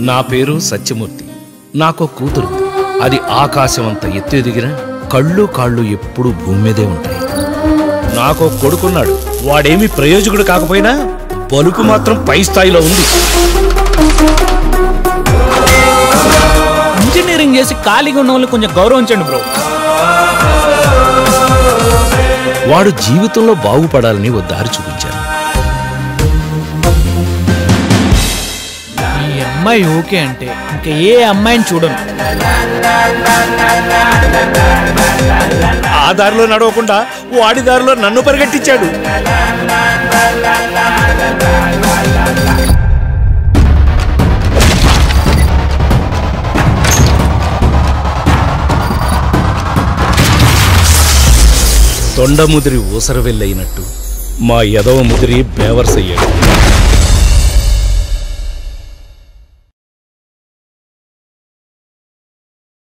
నా పేరు సత్యమూర్తి నాకు కూతురు అది ఆకాశం అంత ఎత్తు ఎదిగిన కళ్ళు కాళ్ళు ఎప్పుడూ భూమి మీదే ఉంటాయి నాకు కొడుకున్నాడు వాడేమి ప్రయోజకుడు కాకపోయినా బలుపు మాత్రం పై స్థాయిలో ఉంది ఇంజనీరింగ్ చేసి ఖాళీగా ఉన్న వాళ్ళని కొంచెం గౌరవించండి బ్రో వాడు జీవితంలో బాగుపడాలని ఓ దారి చూపించాను ఈ అమ్మాయి ఓకే అంటే ఇంకా ఏ అమ్మాయిని చూడను ఆ దారిలో నడవకుండా వాడి దారిలో నన్ను పరిగెట్టించాడు తొండ ముదిరి ఊసర వెళ్ళయినట్టు మా ఎదవ ముదిరి బేవర్సయ్యాడు